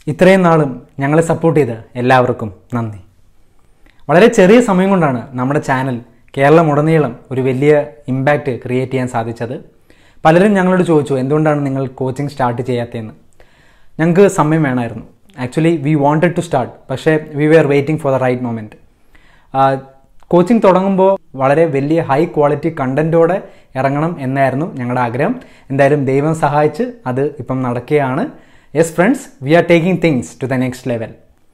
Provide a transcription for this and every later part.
ഇത്രയും നാളും ഞങ്ങളെ സപ്പോർട്ട് ചെയ്ത എല്ലാവർക്കും നന്ദി വളരെ ചെറിയ സമയം കൊണ്ടാണ് നമ്മുടെ ചാനൽ കേരളമുടനീളം ഒരു വലിയ ഇമ്പാക്റ്റ് ക്രിയേറ്റ് ചെയ്യാൻ സാധിച്ചത് പലരും ഞങ്ങളോട് ചോദിച്ചു എന്തുകൊണ്ടാണ് നിങ്ങൾ കോച്ചിങ് സ്റ്റാർട്ട് ചെയ്യാത്തതെന്ന് ഞങ്ങൾക്ക് സമയം വേണമായിരുന്നു actually we wanted to start പക്ഷേ we were waiting for the right moment coaching തുടങ്ങുമ്പോൾ വളരെ വലിയ ഹൈ ക്വാളിറ്റി കണ്ടൻറ്റോടെ ഇറങ്ങണം എന്നായിരുന്നു ഞങ്ങളുടെ ആഗ്രഹം എന്തായാലും ദൈവം സഹായിച്ച് അത് ഇപ്പം നടക്കുകയാണ് yes friends we are taking things to the next level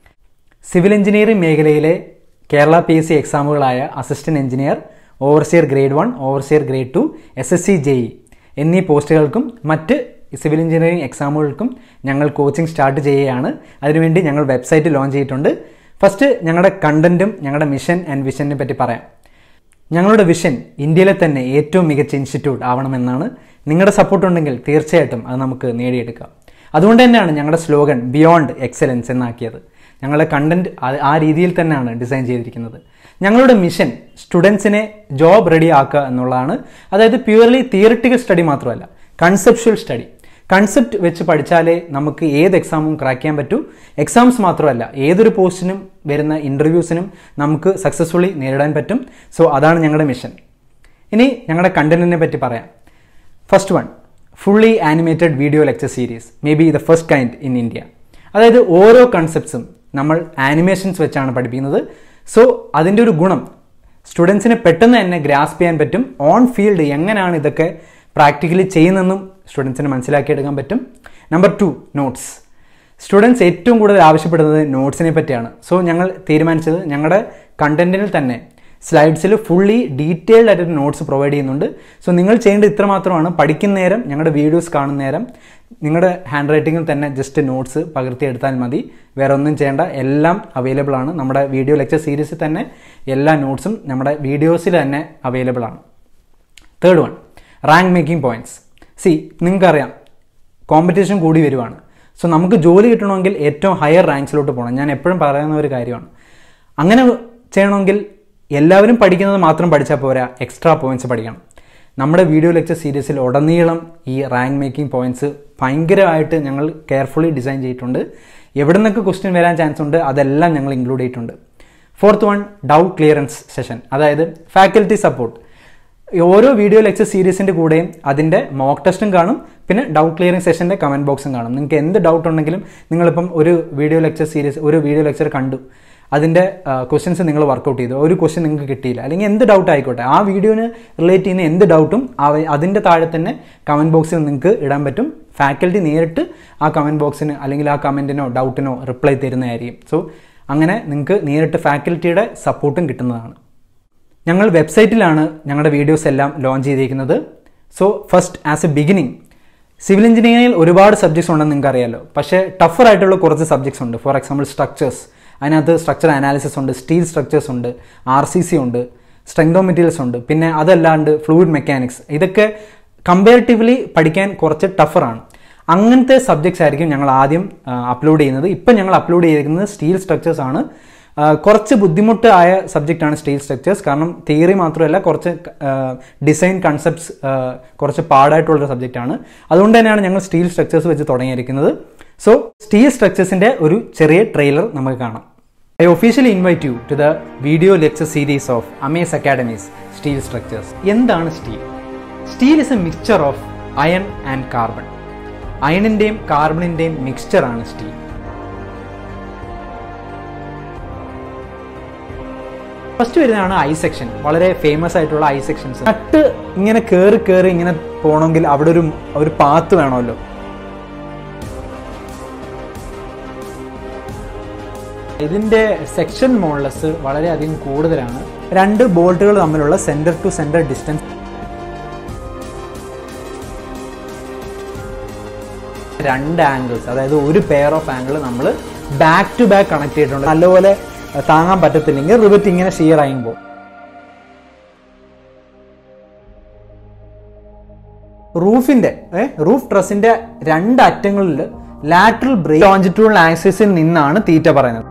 civil engineering മേഖലയിലെ കേരള പി എസ് സി എക്സാമുകളായ assistant engineer overseer grade one overseer grade two S S C J E എന്നീ പോസ്റ്റുകൾക്കും മറ്റ് സിവിൽ എഞ്ചിനീയറിംഗ് എക്സാമുകൾക്കും ഞങ്ങൾ കോച്ചിങ് സ്റ്റാർട്ട് ചെയ്യുകയാണ് അതിനുവേണ്ടി ഞങ്ങൾ website launch ചെയ്തിട്ടുണ്ട് ഫസ്റ്റ് ഞങ്ങളുടെ കണ്ടന്റും ഞങ്ങളുടെ മിഷൻ ആൻഡ് വിഷനെ പറ്റി പറയാം ഞങ്ങളുടെ വിഷൻ ഇന്ത്യയിലെ തന്നെ ഏറ്റവും മികച്ച ഇൻസ്റ്റിറ്റ്യൂട്ട് ആവണമെന്നാണ് നിങ്ങളുടെ സപ്പോർട്ട് ഉണ്ടെങ്കിൽ തീർച്ചയായിട്ടും അത് നമുക്ക് നേടിയെടുക്കാം അതുകൊണ്ട് തന്നെയാണ് ഞങ്ങളുടെ സ്ലോഗൻ ബിയോണ്ട് എക്സലൻസ് എന്നാക്കിയത് ഞങ്ങളുടെ കണ്ടന്റ് ആ രീതിയിൽ തന്നെയാണ് ഡിസൈൻ ചെയ്തിരിക്കുന്നത് ഞങ്ങളുടെ മിഷൻ സ്റ്റുഡൻസിനെ ജോബ് റെഡി ആക്കുക എന്നുള്ളതാണ് അതായത് പ്യുവർലി തിയറിറ്റിക്കൽ സ്റ്റഡി മാത്രമല്ല കൺസെപ്ഷ്വൽ സ്റ്റഡി കൺസെപ്റ്റ് വെച്ച് പഠിച്ചാലേ നമുക്ക് ഏത് എക്സാമും ക്രാക്ക് ചെയ്യാൻ പറ്റൂ എക്സാംസ് മാത്രമല്ല ഏതൊരു പോസ്റ്റിനും വരുന്ന ഇൻ്റർവ്യൂസിനും നമുക്ക് സക്സസ്ഫുള്ളി നേരിടാൻ പറ്റും സോ അതാണ് ഞങ്ങളുടെ മിഷൻ ഇനി ഞങ്ങളുടെ കണ്ടന്റിനെ പറ്റി പറയാം first one fully animated video lecture series may be the first kind in India അതായത് ഓരോ കൺസെപ്റ്റ്സും നമ്മൾ ആനിമേഷൻസ് വെച്ചാണ് പഠിപ്പിക്കുന്നത് സോ അതിൻ്റെ ഒരു ഗുണം സ്റ്റുഡൻസിന് പെട്ടെന്ന് തന്നെ ഗ്രാസ്പ് ചെയ്യാൻ പറ്റും ഓൺ ഫീൽഡ് എങ്ങനെയാണ് ഇതൊക്കെ പ്രാക്ടിക്കലി ചെയ്യുന്നതെന്നും സ്റ്റുഡൻസിന് മനസ്സിലാക്കിയെടുക്കാൻ പറ്റും നമ്പർ ടു നോട്ട്സ് സ്റ്റുഡൻസ് ഏറ്റവും കൂടുതൽ ആവശ്യപ്പെടുന്നത് നോട്ട്സിനെ പറ്റിയാണ് സോ ഞങ്ങൾ തീരുമാനിച്ചത് ഞങ്ങളുടെ കണ്ടന്റിൽ തന്നെ സ്ലൈഡ്സിൽ ഫുള്ളി ഡീറ്റെയിൽഡ് ആയിട്ട് നോട്ട്സ് പ്രൊവൈഡ് ചെയ്യുന്നുണ്ട് സോ നിങ്ങൾ ചെയ്യേണ്ടത് ഇത്ര മാത്രമാണ് പഠിക്കുന്ന നേരം ഞങ്ങളുടെ വീഡിയോസ് കാണുന്ന നേരം നിങ്ങളുടെ ഹാൻഡ് റൈറ്റിങ്ങിൽ തന്നെ ജസ്റ്റ് നോട്ട്സ് പകർത്തിയെടുത്താൽ മതി വേറെ ഒന്നും ചെയ്യേണ്ട എല്ലാം അവൈലബിൾ ആണ് നമ്മുടെ വീഡിയോ ലെക്ചർ സീരീസിൽ തന്നെ എല്ലാ നോട്ട്സും നമ്മുടെ വീഡിയോസിൽ തന്നെ അവൈലബിൾ ആണ് third one rank making points see നിങ്ങൾക്കറിയാം കോമ്പറ്റീഷൻ കൂടി വരുവാണ് സോ നമുക്ക് ജോലി കിട്ടണമെങ്കിൽ ഏറ്റവും ഹയർ റാങ്ക്സിലോട്ട് പോകണം ഞാൻ എപ്പോഴും പറയുന്ന ഒരു കാര്യമാണ് അങ്ങനെ ചെയ്യണമെങ്കിൽ എല്ലാവരും പഠിക്കുന്നത് മാത്രം പഠിച്ചാൽ പോരാ എക്സ്ട്രാ പോയിന്റ്സ് പഠിക്കണം നമ്മുടെ വീഡിയോ ലെക്ചർ സീരീസിൽ ഉടനീളം ഈ റാങ്ക് മേക്കിംഗ് പോയിന്റ്സ് ഭയങ്കരമായിട്ട് ഞങ്ങൾ കെയർഫുള്ളി ഡിസൈൻ ചെയ്തിട്ടുണ്ട് എവിടെ നിന്നൊക്കെ ക്വസ്റ്റ്യൻ വരാൻ ചാൻസ് ഉണ്ട് അതെല്ലാം ഞങ്ങൾ ഇൻക്ലൂഡ് ചെയ്തിട്ടുണ്ട് fourth one doubt clearance session അതായത് ഫാക്കൽറ്റി സപ്പോർട്ട് ഓരോ വീഡിയോ ലെക്ചർ സീരീസിൻ്റെ കൂടെയും അതിൻ്റെ മോക്ക് ടെസ്റ്റും കാണും പിന്നെ ഡൗട്ട് ക്ലിയറിംഗ് സെഷൻ്റെ കമൻറ്റ് ബോക്സും കാണും നിങ്ങൾക്ക് എന്ത് ഡൗട്ട് ഉണ്ടെങ്കിലും നിങ്ങളിപ്പം ഒരു വീഡിയോ ലെക്ചർ സീരീസ് ഒരു വീഡിയോ ലെക്ചർ കണ്ടു അതിൻ്റെ ക്വസ്റ്റ്യൻസ് നിങ്ങൾ വർക്കൗട്ട് ചെയ്തു ഒരു ക്വസ്റ്റ്യൻ നിങ്ങൾക്ക് കിട്ടിയില്ല അല്ലെങ്കിൽ എന്ത് ഡൗട്ട് ആയിക്കോട്ടെ ആ വീഡിയോന് റിലേറ്റ് ചെയ്യുന്ന എന്ത് ഡൗട്ടും അതിൻ്റെ താഴെ തന്നെ കമൻറ്റ് ബോക്സിൽ നിങ്ങൾക്ക് ഇടാൻ പറ്റും ഫാക്കൽറ്റി നേരിട്ട് ആ കമൻറ്റ് ബോക്സിന് അല്ലെങ്കിൽ ആ കമൻറ്റിനോ ഡൗട്ടിനോ റിപ്ലൈ തരുന്നതായിരിക്കും സോ അങ്ങനെ നിങ്ങൾക്ക് നേരിട്ട് ഫാക്കൽറ്റിയുടെ സപ്പോർട്ടും കിട്ടുന്നതാണ് ഞങ്ങൾ വെബ്സൈറ്റിലാണ് ഞങ്ങളുടെ വീഡിയോസ് എല്ലാം ലോഞ്ച് ചെയ്തിരിക്കുന്നത് so first as a beginning civil എഞ്ചിനീയറിംഗിൽ ഒരുപാട് സബ്ജക്ട്സ് ഉണ്ടെന്ന് നിങ്ങൾക്ക് അറിയാലോ പക്ഷേ ടഫർ ആയിട്ടുള്ള കുറച്ച് സബ്ജക്ട്സ് ഉണ്ട് ഫോർ എക്സാമ്പിൾ സ്ട്രക്ചേഴ്സ് അതിനകത്ത് സ്ട്രക്ചർ അനാലിസിസ് ഉണ്ട് സ്റ്റീൽ സ്ട്രക്ചേഴ്സ് ഉണ്ട് ആർ സി സി ഉണ്ട് സ്ട്രെങ്ത് ഓഫ് മെറ്റീരിയൽസ് ഉണ്ട് പിന്നെ അതല്ലാണ്ട് ഫ്ലൂയിഡ് മെക്കാനിക്സ് ഇതൊക്കെ കമ്പാരിറ്റീവ്ലി പഠിക്കാൻ കുറച്ച് ടഫറാണ് അങ്ങനത്തെ സബ്ജക്ട്സ് ആയിരിക്കും ഞങ്ങൾ ആദ്യം അപ്ലോഡ് ചെയ്യുന്നത് ഇപ്പം ഞങ്ങൾ അപ്ലോഡ് ചെയ്തിരിക്കുന്നത് സ്റ്റീൽ സ്ട്രക്ചേഴ്സ് ആണ് കുറച്ച് ബുദ്ധിമുട്ടായ സബ്ജക്റ്റാണ് സ്റ്റീൽ സ്ട്രക്ചേഴ്സ് കാരണം തിയറി മാത്രമല്ല കുറച്ച് ഡിസൈൻ കൺസെപ്റ്റ്സ് കുറച്ച് പാടായിട്ടുള്ള സബ്ജക്റ്റാണ് അതുകൊണ്ട് തന്നെയാണ് ഞങ്ങൾ സ്റ്റീൽ സ്ട്രക്ചേഴ്സ് വെച്ച് തുടങ്ങിയിരിക്കുന്നത് സോ സ്റ്റീൽ സ്ട്രക്ചേഴ്സിൻ്റെ ഒരു ചെറിയ ട്രെയിലർ നമുക്ക് കാണാം I officially invite you to the video lecture series of Amaze Academy's steel structures എന്താണ് steel steel is a mixture of iron and carbon അയണിൻ്റെയും കാർബണിൻ്റെയും മിക്സ്ചറാണ് സ്റ്റീൽ ഫസ്റ്റ് വരുന്നതാണ് ഐ സെക്ഷൻ വളരെ ഫേമസ് ആയിട്ടുള്ള ഐ സെക്ഷൻസ് നട്ട് ഇങ്ങനെ കയറി കയറി ഇങ്ങനെ പോകണമെങ്കിൽ അവിടെ ഒരു ഒരു പാത്ത് വേണമല്ലോ ഇതിന്റെ സെക്ഷൻ മോഡലസ് വളരെയധികം കൂടുതലാണ് രണ്ട് ബോൾട്ടുകൾ തമ്മിലുള്ള സെന്റർ ടു സെന്റർ ഡിസ്റ്റൻസ് രണ്ട് ആംഗിൾസ് അതായത് ഒരു പെയർ ഓഫ് ആംഗിൾ നമ്മൾ ബാക്ക് ടു ബാക്ക് കണക്ട് ചെയ്തിട്ടുണ്ട് നല്ലപോലെ താങ്ങാൻ പറ്റത്തില്ലെങ്കിൽ റിവറ്റ് ഇങ്ങനെ ഷിയർ ആയുമ്പോൾ റൂഫിന്റെ റൂഫ് ട്രസിന്റെ രണ്ട് അറ്റങ്ങളിൽ ലാറ്ററൽ ബ്രേക്ക് ലോഞ്ചിറ്റ്യൂണൽ ആക്സിസിൽ നിന്നാണ് തീറ്റ പറയുന്നത്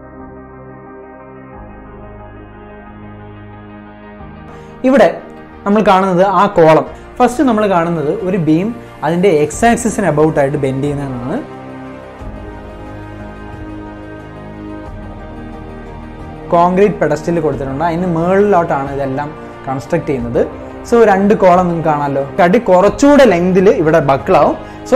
ഇവിടെ നമ്മൾ കാണുന്നത് ആ കോളം ഫസ്റ്റ് നമ്മൾ കാണുന്നത് ഒരു ബീം അതിന്റെ എക്സ് ആക്സിസിന് അബൌട്ട് ആയിട്ട് ബെൻഡ് ചെയ്യുന്നതാണ് കോൺക്രീറ്റ് പെഡസ്റ്റിൽ കൊടുത്തിട്ടുണ്ട് അതിന് മുകളിലോട്ടാണ് ഇതെല്ലാം കൺസ്ട്രക്ട് ചെയ്യുന്നത് സോ രണ്ട് കോളം നിങ്ങൾക്ക് കാണാമല്ലോ കടി കുറച്ചുകൂടെ ലെങ്തിൽ ഇവിടെ ബക്കിളാവും സോ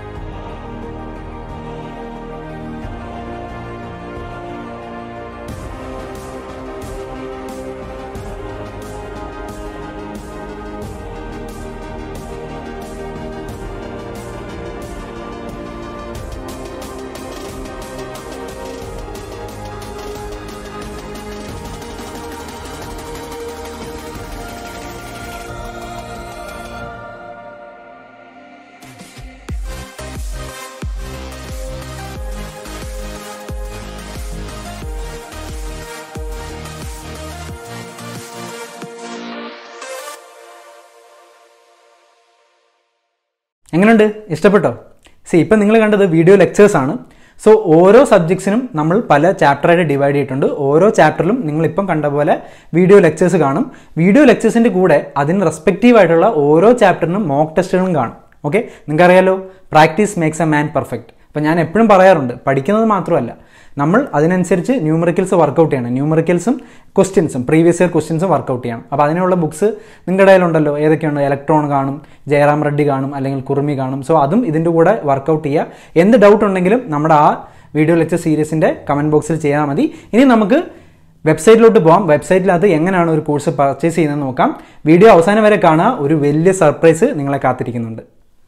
എങ്ങനെയുണ്ട് ഇഷ്ടപ്പെട്ടോ സി ഇപ്പം നിങ്ങൾ കണ്ടത് വീഡിയോ ലെക്ചേഴ്സ് ആണ് സോ ഓരോ സബ്ജക്ട്സിനും നമ്മൾ പല ചാപ്റ്ററായിട്ട് ഡിവൈഡ് ചെയ്തിട്ടുണ്ട് ഓരോ ചാപ്റ്ററിലും നിങ്ങൾ ഇപ്പം കണ്ട പോലെ വീഡിയോ ലെക്ചേഴ്സ് കാണും വീഡിയോ ലെക്ചേഴ്സിൻ്റെ കൂടെ അതിന് റെസ്പെക്റ്റീവ് ആയിട്ടുള്ള ഓരോ ചാപ്റ്ററിനും മോക്ക് ടെസ്റ്റുകളും കാണും ഓക്കെ നിങ്ങൾക്കറിയാലോ practice makes a man perfect അപ്പം ഞാൻ എപ്പോഴും പറയാറുണ്ട് പഠിക്കുന്നത് മാത്രമല്ല നമ്മൾ അതിനനുസരിച്ച് ന്യൂമറിക്കൽസ് വർക്കൗട്ട് ചെയ്യണം ന്യൂമറിക്കൽസും ക്വസ്റ്റ്യൻസും പ്രീവിയസ് ഇയർ ക്വസ്റ്റ്യൻസും വർക്കൗട്ട് ചെയ്യണം അപ്പോൾ അതിനുള്ള ബുക്സ് നിങ്ങളുടെ കയ്യിലുണ്ടല്ലോ ഏതൊക്കെയുണ്ട് ഇലക്ട്രോൺ കാണും ജയറാം റെഡ്ഡി കാണും അല്ലെങ്കിൽ കുറുമി കാണും സോ അതും ഇതിൻ്റെ കൂടെ വർക്കൗട്ട് ചെയ്യുക എന്ത് ഡൗട്ട് ഉണ്ടെങ്കിലും നമ്മുടെ ആ വീഡിയോ ലെക്ചർ സീരീസിൻ്റെ കമൻറ്റ് ബോക്സിൽ ചെയ്താൽ മതി ഇനി നമുക്ക് വെബ്സൈറ്റിലോട്ട് പോകാം വെബ്സൈറ്റിനകത്ത് എങ്ങനെയാണ് ഒരു കോഴ്സ് പർച്ചേസ് ചെയ്യുന്നത് നോക്കാം വീഡിയോ അവസാനം വരെ കാണുക ഒരു വലിയ സർപ്രൈസ് നിങ്ങളെ കാത്തിരിക്കുന്നുണ്ട്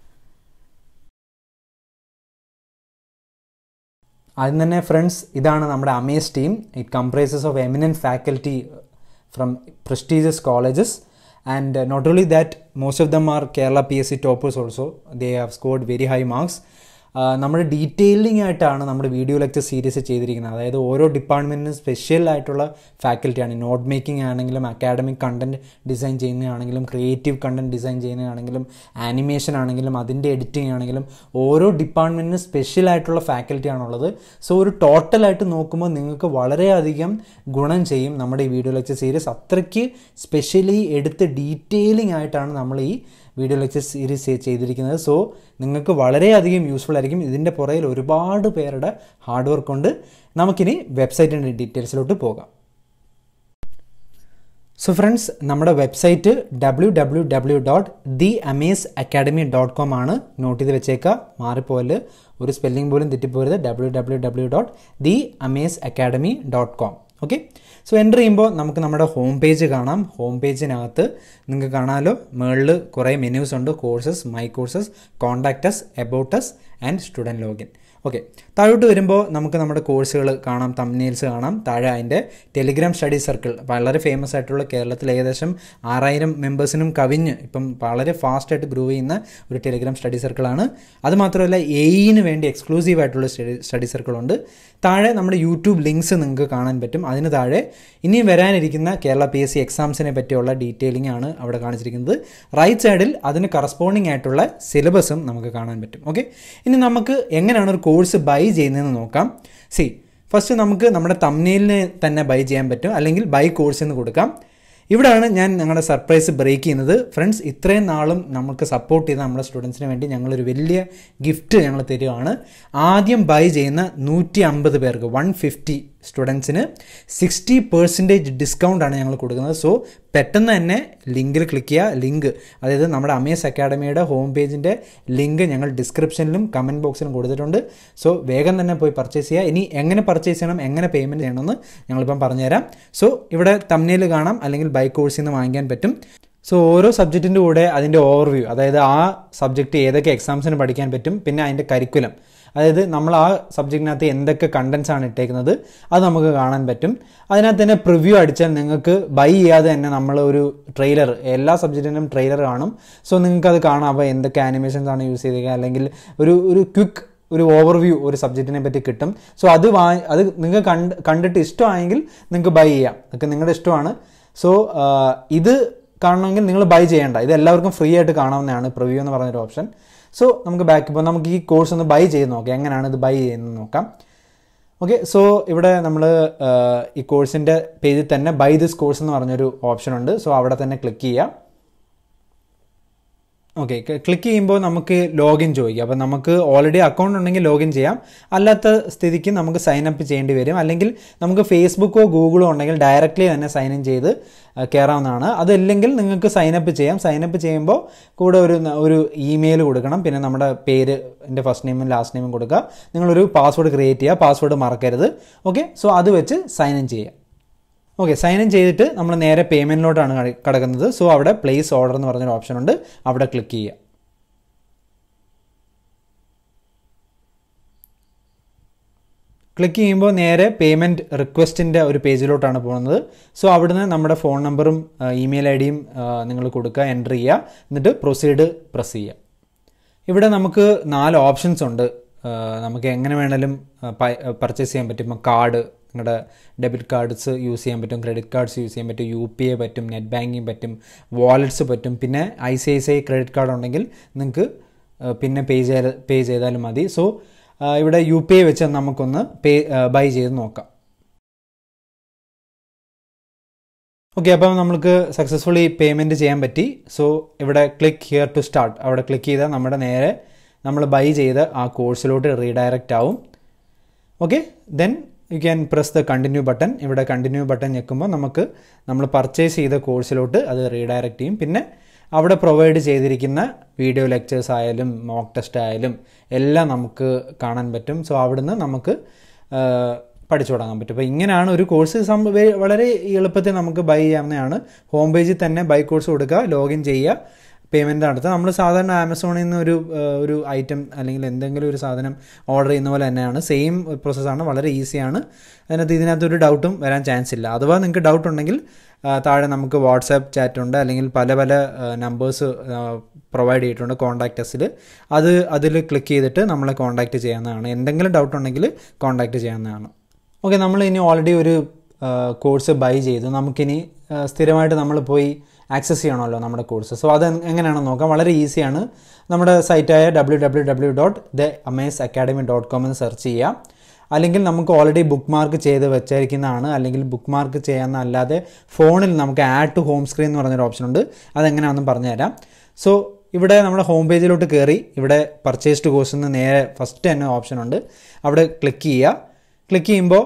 ആദ്യം തന്നെ ഫ്രണ്ട്സ് ഇതാണ് നമ്മുടെ Amaze team it comprises of eminent faculty from prestigious colleges and not only that most of them are Kerala P S C toppers also they have scored very high marks നമ്മൾ detailing ആയിട്ടാണ് നമ്മുടെ video lecture series ചെയ്തിരിക്കുന്നത് അതായത് ഓരോ ഡിപ്പാർട്ട്മെൻറ്റിനും special ആയിട്ടുള്ള ഫാക്കൽറ്റിയാണ് note making ആണെങ്കിലും അക്കാഡമിക് കണ്ടന്റ് ഡിസൈൻ ചെയ്യുന്നതാണെങ്കിലും ക്രിയേറ്റീവ് കണ്ടന്റ് ഡിസൈൻ ചെയ്യുന്നതാണെങ്കിലും ആനിമേഷൻ ആണെങ്കിലും അതിൻ്റെ എഡിറ്റിംഗ് ആണെങ്കിലും ഓരോ ഡിപ്പാർട്ട്മെൻറ്റിനും സ്പെഷ്യൽ ആയിട്ടുള്ള ഫാക്കൽറ്റിയാണുള്ളത് സോ ഒരു ടോട്ടലായിട്ട് നോക്കുമ്പോൾ നിങ്ങൾക്ക് വളരെയധികം ഗുണം ചെയ്യും നമ്മുടെ ഈ വീഡിയോ ലെക്ചർ സീരീസ് അത്രയ്ക്ക് സ്പെഷ്യലി എടുത്ത് ഡീറ്റെയിലിംഗ് ആയിട്ടാണ് നമ്മൾ ഈ വീഡിയോ ലെക്ചർ സീരീസ് ചെയ്തിരിക്കുന്നത് സോ നിങ്ങൾക്ക് വളരെയധികം യൂസ്ഫുൾ ആയിരിക്കും ഇതിൻ്റെ പുറകിൽ ഒരുപാട് പേരുടെ ഹാർഡ് വർക്ക് കൊണ്ട് നമുക്കിനി വെബ്സൈറ്റിൻ്റെ ഡീറ്റെയിൽസിലോട്ട് പോകാം സോ ഫ്രണ്ട്സ് നമ്മുടെ website W W W dot the Amaze Academy dot com ആണ് നോട്ട് ചെയ്ത് വെച്ചേക്കുക മാറിപ്പോല് ഒരു സ്പെല്ലിംഗ് പോലും തെറ്റിപ്പോരുത് W W W dot the Amaze Academy dot com okay so enter ചെയ്യുമ്പോൾ നമുക്ക് നമ്മുടെ ഹോം പേജ് കാണാം ഹോം പേജിനകത്ത് നിങ്ങൾക്ക് കാണാമല്ലോ മുകളിൽ കുറേ മെനൂസ് ഉണ്ട് courses my courses contact us about us and student login okay താഴോട്ട് വരുമ്പോൾ നമുക്ക് നമ്മുടെ കോഴ്സുകൾ കാണാം തമ്നെയിൽസ് കാണാം താഴെ അതിൻ്റെ ടെലിഗ്രാം സ്റ്റഡി സർക്കിൾ വളരെ ഫേമസ് ആയിട്ടുള്ള കേരളത്തിൽ ഏകദേശം ആറായിരം മെമ്പേഴ്സിനും കവിഞ്ഞ് ഇപ്പം വളരെ ഫാസ്റ്റായിട്ട് ഗ്രോ ചെയ്യുന്ന ഒരു ടെലിഗ്രാം സ്റ്റഡി സർക്കിളാണ് അതുമാത്രമല്ല എയിന് വേണ്ടി എക്സ്ക്ലൂസീവ് ആയിട്ടുള്ള സ്റ്റഡി സ്റ്റഡി സർക്കിളുണ്ട് താഴെ നമ്മുടെ യൂട്യൂബ് ലിങ്ക്സ് നിങ്ങൾക്ക് കാണാൻ പറ്റും അതിന് താഴെ ഇനിയും വരാനിരിക്കുന്ന കേരള പി എസ് സി എക്സാംസിനെ പറ്റിയുള്ള ഡീറ്റെയിലിംഗ് ആണ് അവിടെ കാണിച്ചിരിക്കുന്നത് റൈറ്റ് സൈഡിൽ അതിന് കറസ്പോണ്ടിങ് ആയിട്ടുള്ള സിലബസും നമുക്ക് കാണാൻ പറ്റും ഓക്കെ ഇനി നമുക്ക് എങ്ങനെയാണ് ഒരു കോഴ്സ് ബൈ ചെയ്യുന്നതെന്ന് നോക്കാം സി ഫസ്റ്റ് നമുക്ക് നമ്മുടെ തമ്നെയിലിന് തന്നെ ബൈ ചെയ്യാൻ പറ്റും അല്ലെങ്കിൽ ബൈ കോഴ്സ് എന്ന് കൊടുക്കാം ഇവിടെയാണ് ഞാൻ ഞങ്ങളുടെ സർപ്രൈസ് ബ്രേക്ക് ചെയ്യുന്നത് ഫ്രണ്ട്സ് ഇത്രയും നാളും നമുക്ക് സപ്പോർട്ട് ചെയ്ത നമ്മുടെ സ്റ്റുഡൻസിന് വേണ്ടി ഞങ്ങളൊരു വലിയ ഗിഫ്റ്റ് ഞങ്ങൾ തരികയാണ് ആദ്യം ബൈ ചെയ്യുന്ന നൂറ്റി അമ്പത് പേർക്ക് വൺ ഫിഫ്റ്റി സ്റ്റുഡൻസിന് സിക്സ്റ്റി പെർസെൻറ്റേജ് ഡിസ്കൗണ്ടാണ് ഞങ്ങൾ കൊടുക്കുന്നത് സോ പെട്ടെന്ന് തന്നെ ലിങ്കിൽ ക്ലിക്ക് ചെയ്യുക ലിങ്ക് അതായത് നമ്മുടെ അമേസ് അക്കാഡമിയുടെ ഹോം പേജിൻ്റെ ലിങ്ക് ഞങ്ങൾ ഡിസ്ക്രിപ്ഷനിലും കമൻറ്റ് ബോക്സിലും കൊടുത്തിട്ടുണ്ട് സോ വേഗം തന്നെ പോയി പർച്ചേസ് ചെയ്യുക ഇനി എങ്ങനെ പർച്ചേസ് ചെയ്യണം എങ്ങനെ പേയ്മെൻറ്റ് ചെയ്യണമെന്ന് ഞങ്ങളിപ്പം പറഞ്ഞുതരാം സോ ഇവിടെ തമ്മിൽ കാണാം അല്ലെങ്കിൽ ബൈ കോഴ്സിൽ നിന്ന് വാങ്ങിക്കാൻ പറ്റും സോ ഓരോ സബ്ജക്റ്റിൻ്റെ കൂടെ അതിൻ്റെ ഓവർവ്യൂ അതായത് ആ സബ്ജക്റ്റ് ഏതൊക്കെ എക്സാംസിന് പഠിക്കാൻ പറ്റും പിന്നെ അതിൻ്റെ കരിക്കുലം അതായത് നമ്മൾ ആ സബ്ജക്റ്റിനകത്ത് എന്തൊക്കെ കണ്ടൻസ് ആണ് ഇട്ടേക്കുന്നത് അത് നമുക്ക് കാണാൻ പറ്റും അതിനകത്ത് തന്നെ പ്രിവ്യൂ അടിച്ചാൽ നിങ്ങൾക്ക് ബൈ ചെയ്യാതെ തന്നെ നമ്മൾ ഒരു ട്രെയിലർ എല്ലാ സബ്ജക്റ്റിനും ട്രെയിലർ കാണും സോ നിങ്ങൾക്ക് അത് കാണാം അപ്പോൾ എന്തൊക്കെ ആനിമേഷൻസ് ആണ് യൂസ് ചെയ്തേക്കുക അല്ലെങ്കിൽ ഒരു ഒരു ക്വിക്ക് ഒരു ഓവർവ്യൂ ഒരു സബ്ജക്റ്റിനെ പറ്റി കിട്ടും സോ അത് വാ അത് നിങ്ങൾക്ക് കണ്ട് കണ്ടിട്ട് ഇഷ്ടമായെങ്കിൽ നിങ്ങൾക്ക് ബൈ ചെയ്യാം അതൊക്കെ നിങ്ങളുടെ ഇഷ്ടമാണ് സോ ഇത് കാണണമെങ്കിൽ നിങ്ങൾ ബൈ ചെയ്യേണ്ട ഇത് എല്ലാവർക്കും ഫ്രീ ആയിട്ട് കാണാവുന്നതാണ് പ്രിവ്യൂ എന്ന് പറഞ്ഞൊരു ഓപ്ഷൻ സോ നമുക്ക് ബാക്ക് ഇപ്പോൾ നമുക്ക് ഈ കോഴ്സ് ഒന്ന് ബൈ ചെയ്ത് നോക്കാം എങ്ങനെയാണ് ഇത് ബൈ ചെയ്യുന്നത് നോക്കാം ഓക്കെ സോ ഇവിടെ നമ്മൾ ഈ കോഴ്സിൻ്റെ പേജിൽ തന്നെ ബൈ ദിസ് കോഴ്സ് എന്ന് പറഞ്ഞൊരു ഓപ്ഷൻ ഉണ്ട് സോ അവിടെ തന്നെ ക്ലിക്ക് ചെയ്യുക ഓക്കെ ക്ലിക്ക് ചെയ്യുമ്പോൾ നമുക്ക് ലോഗിൻ ചോദിക്കും അപ്പോൾ നമുക്ക് ഓൾറെഡി അക്കൗണ്ട് ഉണ്ടെങ്കിൽ ലോഗിൻ ചെയ്യാം അല്ലാത്ത സ്ഥിതിക്ക് നമുക്ക് സൈൻ അപ്പ് ചെയ്യേണ്ടി വരും അല്ലെങ്കിൽ നമുക്ക് ഫേസ്ബുക്കോ ഗൂഗിളോ ഉണ്ടെങ്കിൽ ഡയറക്റ്റ്ലി തന്നെ സൈൻ ഇൻ ചെയ്ത് കയറാവുന്നതാണ് അതല്ലെങ്കിൽ നിങ്ങൾക്ക് സൈൻ അപ്പ് ചെയ്യാം സൈൻ അപ്പ് ചെയ്യുമ്പോൾ കൂടെ ഒരു ഒരു ഇമെയിൽ കൊടുക്കണം പിന്നെ നമ്മുടെ പേര് എൻ്റെ ഫസ്റ്റ് നെയിമും ലാസ്റ്റ് നെയിമും കൊടുക്കുക നിങ്ങളൊരു പാസ്വേഡ് ക്രിയേറ്റ് ചെയ്യുക പാസ്വേഡ് മറക്കരുത് ഓക്കെ സോ അത് വെച്ച് സൈൻ ഇൻ ചെയ്യുക ഓക്കെ സൈൻ ഇൻ ചെയ്തിട്ട് നമ്മൾ നേരെ പേയ്മെൻറ്റിലോട്ടാണ് കിടക്കുന്നത് സോ അവിടെ പ്ലേസ് ഓർഡർ എന്ന് പറഞ്ഞൊരു ഓപ്ഷൻ ഉണ്ട് അവിടെ ക്ലിക്ക് ചെയ്യുക ക്ലിക്ക് ചെയ്യുമ്പോൾ നേരെ പേയ്മെൻറ്റ് റിക്വസ്റ്റിൻ്റെ ഒരു പേജിലോട്ടാണ് പോകുന്നത് സോ അവിടുന്ന് നമ്മുടെ ഫോൺ നമ്പറും ഇമെയിൽ ഐ ഡിയും നിങ്ങൾ കൊടുക്കുക എൻ്റർ ചെയ്യുക എന്നിട്ട് പ്രൊസീഡ് പ്രസ് ചെയ്യുക ഇവിടെ നമുക്ക് നാല് ഓപ്ഷൻസ് ഉണ്ട് നമുക്ക് എങ്ങനെ വേണമെങ്കിലും പർച്ചേസ് ചെയ്യാൻ പറ്റും കാർഡ് നിങ്ങളുടെ ഡെബിറ്റ് കാർഡ്സ് യൂസ് ചെയ്യാൻ പറ്റും ക്രെഡിറ്റ് കാർഡ്സ് യൂസ് ചെയ്യാൻ പറ്റും യു പി ഐ പറ്റും നെറ്റ് ബാങ്കിങ് പറ്റും വാലറ്റ്സ് പറ്റും പിന്നെ I C I C I credit card ഉണ്ടെങ്കിൽ നിങ്ങൾക്ക് പിന്നെ പേ ചെയ്ത് പേ ചെയ്താലും മതി സോ ഇവിടെ യു പി ഐ വെച്ച് നമുക്കൊന്ന് പേ ബൈ ചെയ്ത് നോക്കാം ഓക്കെ അപ്പം നമുക്ക് സക്സസ്ഫുള്ളി പേയ്മെൻറ്റ് ചെയ്യാൻ പറ്റി സോ ഇവിടെ ക്ലിക്ക് ഹിയർ ടു സ്റ്റാർട്ട് അവിടെ ക്ലിക്ക് ചെയ്താൽ നമ്മുടെ നേരെ നമ്മൾ ബൈ ചെയ്ത് ആ കോഴ്സിലോട്ട് റീഡയറക്റ്റ് ആവും okay then you can press the continue button ഇവിടെ കണ്ടിന്യൂ ബട്ടൺ ഞെക്കുമ്പോൾ നമുക്ക് നമ്മൾ പർച്ചേസ് ചെയ്ത കോഴ്സിലോട്ട് അത് റീഡയറക്റ്റ് ചെയ്യും പിന്നെ അവിടെ പ്രൊവൈഡ് ചെയ്തിരിക്കുന്ന വീഡിയോ ലെക്ചേഴ്സ് ആയാലും മോക്ക് ടെസ്റ്റ് ആയാലും എല്ലാം നമുക്ക് കാണാൻ പറ്റും സോ അവിടുന്ന് നമുക്ക് പഠിച്ചു തുടങ്ങാൻ പറ്റും അപ്പോൾ ഇങ്ങനെയാണ് ഒരു കോഴ്സ് വളരെ എളുപ്പത്തിൽ നമുക്ക് ബൈ ചെയ്യാവുന്നതാണ് ഹോം പേജിൽ തന്നെ ബൈ കോഴ്സ് കൊടുക്കുക ലോഗിൻ ചെയ്യുക പേയ്മെൻറ്റ് നടത്തുക നമ്മൾ സാധാരണ ആമസോണിൽ നിന്ന് ഒരു ഒരു ഐറ്റം അല്ലെങ്കിൽ എന്തെങ്കിലും ഒരു സാധനം ഓർഡർ ചെയ്യുന്ന പോലെ തന്നെയാണ് സെയിം പ്രോസസ്സാണ് വളരെ ഈസിയാണ് അതിനകത്ത് ഇതിനകത്ത് ഒരു ഡൗട്ടും വരാൻ ചാൻസ് ഇല്ല അഥവാ നിങ്ങൾക്ക് ഡൗട്ട് ഉണ്ടെങ്കിൽ താഴെ നമുക്ക് വാട്സാപ്പ് ചാറ്റ് ഉണ്ട് അല്ലെങ്കിൽ പല പല നമ്പേഴ്സ് പ്രൊവൈഡ് ചെയ്തിട്ടുണ്ട് കോൺടാക്റ്റസിൽ അത് അതിൽ ക്ലിക്ക് ചെയ്തിട്ട് നമ്മളെ കോൺടാക്റ്റ് ചെയ്യാവുന്നതാണ് എന്തെങ്കിലും ഡൗട്ട് ഉണ്ടെങ്കിൽ കോൺടാക്റ്റ് ചെയ്യാവുന്നതാണ് ഓക്കെ നമ്മൾ ഇനി ഓൾറെഡി ഒരു കോഴ്സ് ബൈ ചെയ്തു നമുക്കിനി സ്ഥിരമായിട്ട് നമ്മൾ പോയി ആക്സസ് ചെയ്യണമല്ലോ നമ്മുടെ കോഴ്സ് സോ അത് എങ്ങനെയാണെന്ന് നോക്കാം വളരെ ഈസിയാണ് നമ്മുടെ സൈറ്റായ W W W dot the Amaze Academy dot com എന്ന് സെർച്ച് ചെയ്യാം അല്ലെങ്കിൽ നമുക്ക് ഓൾറെഡി ബുക്ക് മാർക്ക് ചെയ്ത് വെച്ചിരിക്കുന്നതാണ് അല്ലെങ്കിൽ ബുക്ക് മാർക്ക് ചെയ്യാവുന്ന അല്ലാതെ ഫോണിൽ നമുക്ക് ആഡ് ടു ഹോം സ്ക്രീൻ എന്ന് പറഞ്ഞൊരു ഓപ്ഷൻ ഉണ്ട് അതെങ്ങനെയാണെന്ന് പറഞ്ഞുതരാം സോ ഇവിടെ നമ്മുടെ ഹോം പേജിലോട്ട് കയറി ഇവിടെ പർച്ചേസ്ഡ് കോഴ്സ് എന്ന് നേരെ ഫസ്റ്റ് തന്നെ ഓപ്ഷൻ ഉണ്ട് അവിടെ ക്ലിക്ക് ചെയ്യുക ക്ലിക്ക് ചെയ്യുമ്പോൾ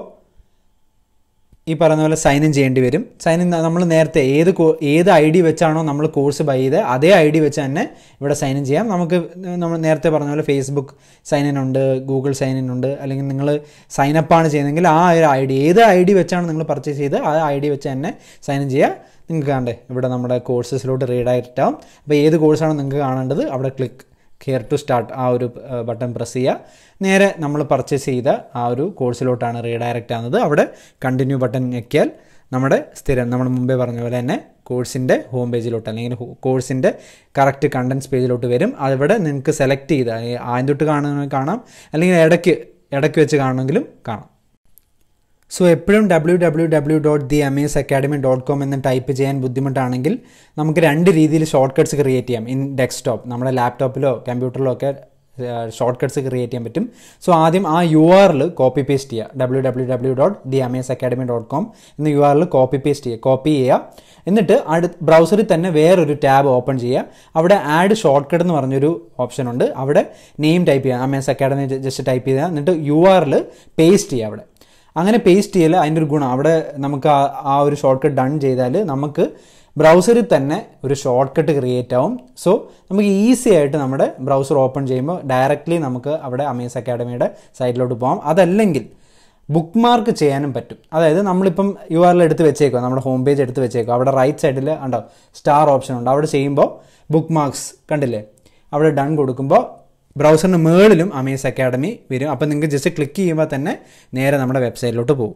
ഈ പറയുന്ന പോലെ സൈൻ ഇൻ ചെയ്യേണ്ടി വരും സൈൻ ഇൻ നമ്മൾ നേരത്തെ ഏത് ഏത് ഐ ഡി വെച്ചാണോ നമ്മൾ കോഴ്സ് ബൈ ചെയ്ത് അതേ ഐ ഡി വെച്ച് തന്നെ ഇവിടെ സൈൻ ഇൻ ചെയ്യാം നമുക്ക് നമ്മൾ നേരത്തെ പറഞ്ഞ പോലെ ഫേസ്ബുക്ക് സൈൻ ഇൻ ഉണ്ട് ഗൂഗിൾ സൈൻ ഇൻ ഉണ്ട് അല്ലെങ്കിൽ നിങ്ങൾ സൈൻ അപ്പ് ആണ് ചെയ്യുന്നതെങ്കിൽ ആ ഒരു ഐ ഡി ഏത് ഐ ഡി വെച്ചാണ് നിങ്ങൾ പർച്ചേസ് ചെയ്ത് ആ ഐ ഡി വെച്ച് തന്നെ സൈൻ ഇൻ ചെയ്യുക നിങ്ങൾക്ക് കാണണ്ടേ ഇവിടെ നമ്മുടെ കോഴ്സസിലോട്ട് റീഡയറക്റ്റ് ആവും അപ്പോൾ ഏത് കോഴ്സാണ് നിങ്ങൾക്ക് കാണേണ്ടത് അവിടെ ക്ലിക്ക് കെയർ ടു സ്റ്റാർട്ട് ആ ഒരു ബട്ടൺ പ്രസ് ചെയ്യുക നേരെ നമ്മൾ പർച്ചേസ് ചെയ്ത ആ ഒരു കോഴ്സിലോട്ടാണ് റീഡയറക്റ്റ് ആകുന്നത് അവിടെ കണ്ടിന്യൂ ബട്ടൺ ഞെക്കിയാൽ നമ്മുടെ സ്ഥിരം നമ്മൾ മുമ്പേ പറഞ്ഞ പോലെ തന്നെ കോഴ്സിൻ്റെ ഹോം പേജിലോട്ട് അല്ലെങ്കിൽ കോഴ്സിൻ്റെ കറക്റ്റ് കണ്ടൻസ് പേജിലോട്ട് വരും അവിടെ നിങ്ങൾക്ക് സെലക്ട് ചെയ്ത് ആദ്യം തൊട്ട് കാണുന്ന കാണാം അല്ലെങ്കിൽ ഇടയ്ക്ക് ഇടയ്ക്ക് വെച്ച് കാണണമെങ്കിലും കാണാം സോ എപ്പോഴും W W W dot the Amaze Academy dot com എന്ന് ടൈപ്പ് ചെയ്യാൻ ബുദ്ധിമുട്ടാണെങ്കിൽ നമുക്ക് രണ്ട് രീതിയിൽ ഷോർട്ട് കട്ട്സ് ക്രിയേറ്റ് ചെയ്യാം ഇൻ ഡെസ്ക്ടോപ്പ് നമ്മുടെ ലാപ്ടോപ്പിലോ കമ്പ്യൂട്ടറിലോ ഒക്കെ ഷോർട്ട് കട്ട്സ് ക്രിയേറ്റ് ചെയ്യാൻ പറ്റും സോ ആദ്യം ആ യു ആറിൽ കോപ്പി പേസ്റ്റ് ചെയ്യുക W W W dot the Amaze Academy dot com എന്ന യു ആറിൽ കോപ്പി പേസ്റ്റ് ചെയ്യുക കോപ്പി ചെയ്യുക എന്നിട്ട് അടു ബ്രൗസറിൽ തന്നെ വേറൊരു ടാബ് ഓപ്പൺ ചെയ്യുക അവിടെ ആഡ് ഷോർട്ട് കട്ട് എന്ന് പറഞ്ഞൊരു ഓപ്ഷൻ ഉണ്ട് അവിടെ നെയിം ടൈപ്പ് ചെയ്യുക അമേസ് അക്കാഡമി ജസ്റ്റ് ടൈപ്പ് ചെയ്യുക എന്നിട്ട് യു ആറിൽ പേസ്റ്റ് ചെയ്യുക അവിടെ അങ്ങനെ പേസ്റ്റ് ചെയ്യൽ അതിൻ്റെ ഒരു ഗുണം അവിടെ നമുക്ക് ആ ഒരു ഷോർട്ട് കട്ട് ഡൺ ചെയ്താൽ നമുക്ക് ബ്രൗസറിൽ തന്നെ ഒരു ഷോർട്ട് കട്ട് ക്രിയേറ്റ് ആവും സോ നമുക്ക് ഈസി ആയിട്ട് നമ്മുടെ ബ്രൗസർ ഓപ്പൺ ചെയ്യുമ്പോൾ ഡയറക്റ്റ്ലി നമുക്ക് അവിടെ അമേസ് അക്കാഡമിയുടെ സൈറ്റിലോട്ട് പോകാം അതല്ലെങ്കിൽ ബുക്ക് മാർക്ക് ചെയ്യാനും പറ്റും അതായത് നമ്മളിപ്പം യു ആറിൽ എടുത്ത് വെച്ചേക്കുക നമ്മുടെ ഹോം പേജ് എടുത്ത് വെച്ചേക്കുക അവിടെ റൈറ്റ് സൈഡിൽ ഉണ്ടോ സ്റ്റാർ ഓപ്ഷൻ ഉണ്ട് അവിടെ ചെയ്യുമ്പോൾ ബുക്ക് മാർക്സ് കണ്ടില്ലേ അവിടെ ഡൺ കൊടുക്കുമ്പോൾ ബ്രൗസറിന് മേളിലും അമേസ് അക്കാഡമി വരും അപ്പം നിങ്ങൾക്ക് ജസ്റ്റ് ക്ലിക്ക് ചെയ്യുമ്പോൾ തന്നെ നേരെ നമ്മുടെ വെബ്സൈറ്റിലോട്ട് പോകും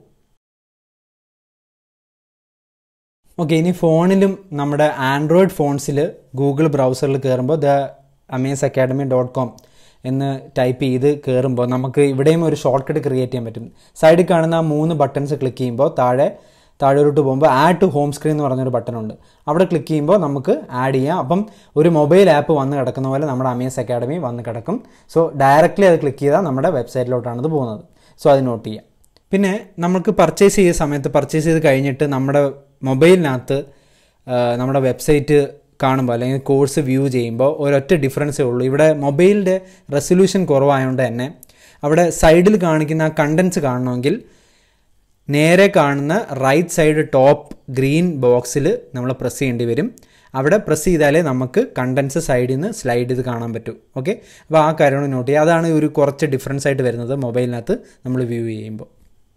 ഓക്കെ ഇനി ഫോണിലും നമ്മുടെ ആൻഡ്രോയിഡ് ഫോൺസിൽ ഗൂഗിൾ ബ്രൗസറിൽ കയറുമ്പോൾ the Amaze Academy dot com എന്ന് ടൈപ്പ് ചെയ്ത് കയറുമ്പോൾ നമുക്ക് ഇവിടെയും ഒരു ഷോർട്ട് കട്ട് ക്രിയേറ്റ് ചെയ്യാൻ പറ്റും സൈഡിൽ കാണുന്ന ആ മൂന്ന് ബട്ടൺസ് ക്ലിക്ക് ചെയ്യുമ്പോൾ താഴെ താഴോട്ട് പോകുമ്പോൾ ആഡ് ടു ഹോം സ്ക്രീൻ എന്ന് പറഞ്ഞൊരു ബട്ടൺ ഉണ്ട് അവിടെ ക്ലിക്ക് ചെയ്യുമ്പോൾ നമുക്ക് ആഡ് ചെയ്യാം അപ്പം ഒരു മൊബൈൽ ആപ്പ് വന്ന് കിടക്കുന്ന പോലെ നമ്മുടെ അമേസ് അക്കാഡമി വന്ന് കിടക്കും സോ ഡയറക്റ്റ്ലി അത് ക്ലിക്ക് ചെയ്താൽ നമ്മുടെ വെബ്സൈറ്റിലോട്ടാണ് ഇത് പോകുന്നത് സോ അത് നോട്ട് ചെയ്യാം പിന്നെ നമുക്ക് പർച്ചേസ് ചെയ്ത സമയത്ത് പർച്ചേസ് ചെയ്ത് കഴിഞ്ഞിട്ട് നമ്മുടെ മൊബൈലിനകത്ത് നമ്മുടെ വെബ്സൈറ്റ് കാണുമ്പോൾ അല്ലെങ്കിൽ കോഴ്സ് വ്യൂ ചെയ്യുമ്പോൾ ഒരൊറ്റ ഡിഫറൻസേ ഉള്ളൂ ഇവിടെ മൊബൈലിൻ്റെ റെസൊല്യൂഷൻ കുറവായതുകൊണ്ട് തന്നെ അവിടെ സൈഡിൽ കാണിക്കുന്ന ആ കണ്ടൻസ് കാണണമെങ്കിൽ നേരെ കാണുന്ന റൈറ്റ് സൈഡ് ടോപ്പ് ഗ്രീൻ ബോക്സിൽ നമ്മൾ പ്രസ് ചെയ്യേണ്ടി വരും അവിടെ പ്രസ് ചെയ്താലേ നമുക്ക് കണ്ടൻസ് സൈഡിൽ നിന്ന് സ്ലൈഡ് ചെയ്ത് കാണാൻ പറ്റൂ ഓക്കെ അപ്പോൾ ആ കാര്യം നോട്ട് ചെയ്യുക അതാണ് ഒരു കുറച്ച് ഡിഫറൻസ് ആയിട്ട് വരുന്നത് മൊബൈലിനകത്ത് നമ്മൾ വ്യൂ ചെയ്യുമ്പോൾ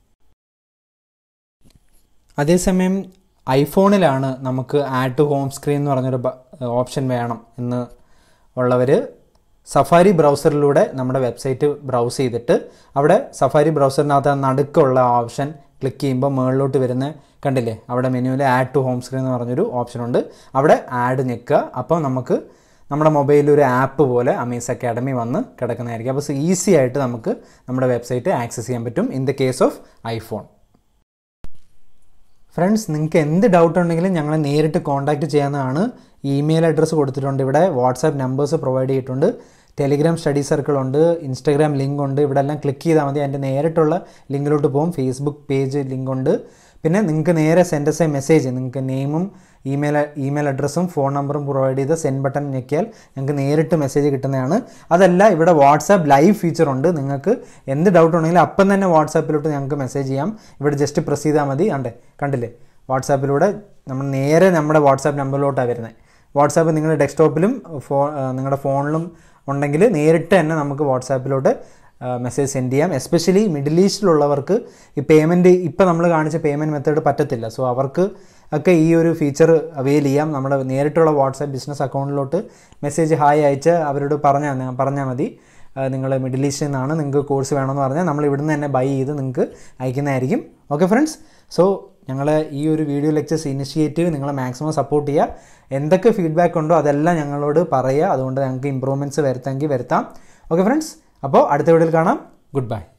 അതേസമയം ഐഫോണിലാണ് നമുക്ക് ആഡ് ടു ഹോം സ്ക്രീൻ എന്ന് പറഞ്ഞൊരു ഓപ്ഷൻ വേണം എന്ന് ഉള്ളവർ സഫാരി ബ്രൗസറിലൂടെ നമ്മുടെ വെബ്സൈറ്റ് ബ്രൗസ് ചെയ്തിട്ട് അവിടെ സഫാരി ബ്രൗസറിനകത്ത് നടുക്കുള്ള ഓപ്ഷൻ ക്ലിക്ക് ചെയ്യുമ്പോൾ മുകളിലോട്ട് വരുന്ന കണ്ടില്ലേ അവിടെ മെനുവിൽ ആഡ് ടു ഹോം സ്ക്രീൻ എന്ന് പറഞ്ഞൊരു ഓപ്ഷൻ ഉണ്ട് അവിടെ ആഡ് ഞെക്കുക അപ്പോൾ നമുക്ക് നമ്മുടെ മൊബൈലിൽ ഒരു ആപ്പ് പോലെ അമേസ് അക്കാഡമി വന്ന് കിടക്കുന്നതായിരിക്കും അപ്പോൾ ഈസി ആയിട്ട് നമുക്ക് നമ്മുടെ വെബ്സൈറ്റ് ആക്സസ് ചെയ്യാൻ പറ്റും in the case of iPhone friends നിങ്ങൾക്ക് എന്ത് ഡൗട്ട് ഉണ്ടെങ്കിലും ഞങ്ങളെ നേരിട്ട് കോൺടാക്റ്റ് ചെയ്യാവുന്നതാണ് ഇമെയിൽ അഡ്രസ്സ് കൊടുത്തിട്ടുണ്ട് ഇവിടെ വാട്സാപ്പ് നമ്പേഴ്സ് പ്രൊവൈഡ് ചെയ്തിട്ടുണ്ട് ടെലിഗ്രാം സ്റ്റഡി സർക്കിൾ ഉണ്ട് ഇൻസ്റ്റാഗ്രാം ലിങ്ക് ഉണ്ട് ഇവിടെ എല്ലാം ക്ലിക്ക് ചെയ്താൽ മതി അതിൻ്റെ നേരിട്ടുള്ള ലിങ്കിലോട്ട് പോകും ഫേസ്ബുക്ക് പേജ് ലിങ്ക് ഉണ്ട് പിന്നെ നിങ്ങൾക്ക് നേരെ സെൻഡ് എ മെസ്സേജ് നിങ്ങൾക്ക് നെയിമും ഇമെയിൽ ഇമെയിൽ അഡ്രസ്സും ഫോൺ നമ്പറും പ്രൊവൈഡ് ചെയ്ത് സെൻഡ് ബട്ടൺ ഞെക്കിയാൽ നിങ്ങൾക്ക് നേരിട്ട് മെസ്സേജ് കിട്ടുന്നതാണ് അതല്ല ഇവിടെ വാട്സാപ്പ് ലൈവ് ഫീച്ചർ ഉണ്ട് നിങ്ങൾക്ക് എന്ത് ഡൗട്ട് ഉണ്ടെങ്കിലും അപ്പം തന്നെ വാട്സാപ്പിലോട്ട് ഞങ്ങൾക്ക് മെസ്സേജ് ചെയ്യാം ഇവിടെ ജസ്റ്റ് പ്രസ് ചെയ്താൽ മതി കണ്ടേ കണ്ടില്ലേ വാട്സാപ്പിലൂടെ നമ്മൾ നേരെ നമ്മുടെ വാട്സാപ്പ് നമ്പറിലോട്ടാണ് വരുന്നത് വാട്സാപ്പ് നിങ്ങളുടെ ഡെസ്ക്ടോപ്പിലും ഫോ നിങ്ങളുടെ ഫോണിലും ഉണ്ടെങ്കിൽ നേരിട്ട് തന്നെ നമുക്ക് വാട്സാപ്പിലോട്ട് മെസ്സേജ് സെൻഡ് ചെയ്യാം എസ്പെഷ്യലി മിഡിൽ ഈസ്റ്റിലുള്ളവർക്ക് ഈ പേയ്മെൻറ്റ് ഇപ്പോൾ നമ്മൾ കാണിച്ച പേയ്മെൻറ്റ് മെത്തേഡ് പറ്റത്തില്ല സോ അവർക്ക് ഒക്കെ ഈ ഒരു ഫീച്ചർ അവെയിൽ ചെയ്യാം നമ്മുടെ നേരിട്ടുള്ള വാട്സാപ്പ് ബിസിനസ് അക്കൗണ്ടിലോട്ട് മെസ്സേജ് ഹായ് അയച്ച് അവരോട് പറഞ്ഞാൽ പറഞ്ഞാൽ മതി നിങ്ങൾ മിഡിൽ ഈസ്റ്റിൽ നിന്നാണ് നിങ്ങൾക്ക് കോഴ്സ് വേണമെന്ന് പറഞ്ഞാൽ നമ്മൾ ഇവിടുന്ന് തന്നെ ബൈ ചെയ്ത് നിങ്ങൾക്ക് അയക്കുന്നതായിരിക്കും ഓക്കെ ഫ്രണ്ട്സ് സോ ഞങ്ങൾ ഈ ഒരു വീഡിയോ ലെക്ചേഴ്സ് ഇനിഷ്യേറ്റീവ് നിങ്ങളെ മാക്സിമം സപ്പോർട്ട് ചെയ്യുക എന്തൊക്കെ ഫീഡ്ബാക്ക് ഉണ്ടോ അതെല്ലാം ഞങ്ങളോട് പറയുക അതുകൊണ്ട് ഞങ്ങൾക്ക് ഇമ്പ്രൂവ്മെൻറ്റ്സ് വരുത്താമെങ്കിൽ വരുത്താം ഓക്കെ ഫ്രണ്ട്സ് അപ്പോൾ അടുത്ത വീഡിയോയിൽ കാണാം ഗുഡ് ബൈ